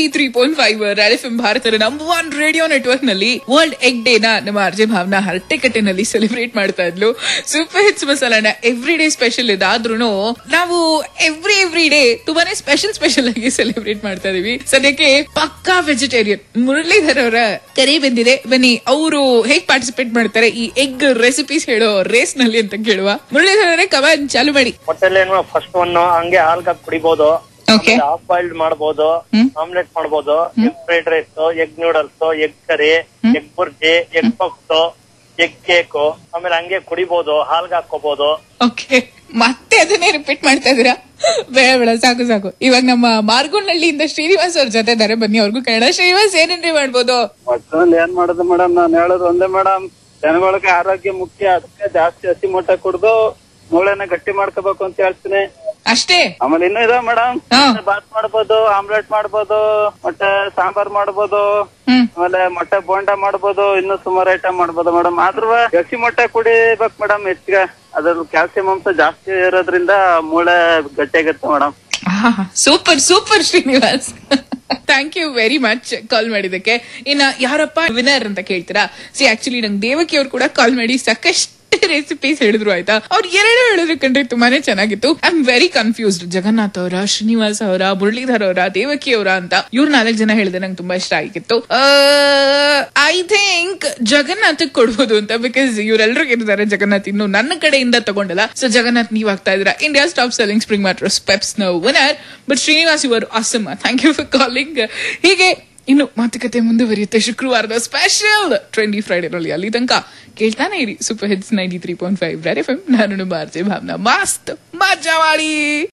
Three point five Red FM ಎಂ ಭಾರತದ number one radio network ನಲ್ಲಿ ವರ್ಲ್ಡ್ ಎಗ್ ಡೇ ನ ನಮ್ಮ ಅರ್ಜೆ ಭಾವನಾ ಹರಟೆಕಟ್ಟೆನಲ್ಲಿ ಸೆಲೆಬ್ರೇಟ್ ಮಾಡ್ತಾ ಇದ್ಲು ಸೂಪರ್ ಹಿಟ್ಸ್ ಮಸಾಲಾನ ಎವ್ರಿ ಡೇ ಸ್ಪೆಷಲ್ ಇದಾದ್ರೂ ನಾವು ಎವ್ರಿ ಎವ್ರಿ ಡೇ ತುಂಬಾನೇ ಸ್ಪೆಷಲ್ ಸ್ಪೆಷಲ್ ಆಗಿ ಸೆಲೆಬ್ರೇಟ್ ಮಾಡ್ತಾ ಇದೀವಿ ಸದ್ಯಕ್ಕೆ ಪಕ್ಕಾ ವೆಜಿಟೇರಿಯನ್ ಮುರಳೀಧರ್ ಅವರ ಕರೆ ಬಂದಿದೆ ಬನ್ನಿ ಅವರು ಹೇಗ್ ಪಾರ್ಟಿಸಿಪೇಟ್ ಮಾಡ್ತಾರೆ ಈ ಎಗ್ ರೆಸಿಪೀಸ್ ಹೇಳೋ ರೇಸ್ ನಲ್ಲಿ ಅಂತ ಕೇಳುವ ಮುರಳೀಧರ್ ಅವರೇ ಕಮಾನ್ ಚಾಲು ಮಾಡಿ ಮೊಟ್ಟೆಲೇನು ಫಸ್ಟ್ ಒನ್ ಹಂಗೆ ಹಾಲ್ಗಾಕ್ ಕುಡಿಬಹುದು ಓಕೆ ಹಾಫ್ ಬಾಯ್ಲ್ಡ್ ಮಾಡ್ಬೋದು ಹ್ಮ್. ಆಮ್ಲೆಟ್ ಮಾಡ್ಬೋದು egg fried rice egg noodles egg curry egg bhurji egg puffs egg cake ಆಮೇಲೆ ಹಂಗೆ ಕುಡಿಬಹುದು ಹಾಲ್ಗೆ ಹಾಕೋಬಹುದು ಓಕೆ ಮತ್ತೆ ಅದನ್ನೇ ರಿಪೀಟ್ ಮಾಡ್ತಾ ಇದೀರಾ ಬೇಡ ಬೇಡ ಸಾಕು ಸಾಕು ಇವಾಗ ನಮ್ಮ ಮಾರ್ಗೋನಹಳ್ಳಿಯಿಂದ ಶ್ರೀನಿವಾಸ್ ಅವ್ರ ಜೊತೆ ಇದಾರೆ ಬನ್ನಿ ಅವ್ರಿಗೂ ಕನ್ನಡ ಶ್ರೀನಿವಾಸ್ ಏನೇನ್ರಿ ಮಾಡ್ಬೋದು ಒಟ್ಟಿನಲ್ಲಿ ಏನ್ ಮಾಡೋದು ಮೇಡಮ್ ನಾನ್ ಹೇಳೋದು ಒಂದೇ ಮೇಡಮ್ ಜನಗಳಿಗೆ ಆರೋಗ್ಯ ಮುಖ್ಯ ಅದಕ್ಕೆ ಜಾಸ್ತಿ ಹಸಿ ಮೊಟ್ಟೆ ಕುಡ್ದು ಮೂಳೆನ ಗಟ್ಟಿ ಮಾಡ್ಕೋಬೇಕು ಅಂತ ಹೇಳ್ತೀನಿ ಅಷ್ಟೇ ಆಮೇಲೆ ಇನ್ನೂ ಇದಾವೆ ಮೇಡಮ್ ಹಾ. ಬಾತ್ ಮಾಡ್ಬೋದು ಆಮ್ಲೆಟ್ ಮಾಡ್ಬೋದು ಮತ್ತೆ ಸಾಂಬಾರ್ ಮಾಡ್ಬೋದು ಹ್ಮ್ ಆಮೇಲೆ ಮೊಟ್ಟೆ ಬೋಂಡ ಮಾಡ್ಬೋದು ಇನ್ನೂ ಸುಮಾರು ಐಟಮ್ ಮಾಡ್ಬೋದು ಮೇಡಮ್ ಆದ್ರೂ ಹಸಿ ಮೊಟ್ಟೆ ಕುಡಿಬೇಕು ಮೇಡಮ್ ಹೆಚ್ಚಿಗೆ ಅದ್ರಲ್ಲಿ ಕ್ಯಾಲ್ಸಿಯಂ ಅಂಶ ಜಾಸ್ತಿ ಇರೋದ್ರಿಂದ ಮೂಳೆ ಗಟ್ಟಿಯಾಗುತ್ತೆ madam super super Srinivas thank you very much call ಮಾಡಿದಕ್ಕೆ ಇನ್ನ ಯಾರಪ್ಪ ವಿನರ್ ಅಂತ ಕೇಳ್ತೀರಾ ಸಿ ಆಕ್ಚುಲಿ ನಂಗೆ ದೇವಕಿ ಅವ್ರು ಕೂಡ ಕಾಲ್ ಮಾಡಿ ಸಾಕಷ್ಟು ರೆಸಿಪೀಸ್ ಹೇಳಿದ್ರು ಆಯ್ತಾ ಅವ್ರು ಎರಡು ಹೇಳಿದ್ರು ಕಂಡ್ರೆ ತುಂಬಾನೇ ಚೆನ್ನಾಗಿತ್ತು I am very confused Jagannath ಅವರ ಶ್ರೀನಿವಾಸ್ ಅವರ ಮುರಳೀಧರ್ ಅವರ ದೇವಕಿ ಅವರ ಅಂತ ಇವ್ರು ನಾಲ್ಕು ಜನ ಹೇಳಿದ್ರೆ ನಂಗೆ ತುಂಬಾ ಇಷ್ಟ ಆಗಿತ್ತು ಐ ಥಿಂಕ್ ಜಗನ್ನಾಥ್ ಕೊಡ್ಬೋದು ಅಂತ ಬಿಕಾಸ್ ಇವರೆಲ್ಲರೂ ಇರ್ತಾರೆ ಜಗನ್ನಾಥ್ ಇನ್ನು ನನ್ನ ಕಡೆಯಿಂದ ತಗೊಂಡಲ್ಲ ಸೊ ಜಗನ್ನಾಥ್ ನೀವ್ ಆಗ್ತಾ ಇದ್ದೀರಾ India stop selling spring mattress Peps ನ ವಿನರ್ ಬಟ್ ಶ್ರೀನಿವಾಸ್ ಇವರು awesome thank you for calling ಹೀಗೆ ಇನ್ನು ಮಾತುಕತೆ ಮುಂದುವರಿಯುತ್ತೆ ಶುಕ್ರವಾರದ ಸ್ಪೆಷಲ್ ಟ್ವೆಂಟಿ ಫ್ರೈಡೇನಲ್ಲಿ ಅಲ್ಲಿ ತನಕ ಕೇಳ್ತಾನೆ ಇರಿ super hits ninety three point five red F M ನಾನು ಮಾರ್ಜೆ ಭಾವನಾ ಮಸ್ತ್ ಮಜಾ ಮಾಡಿ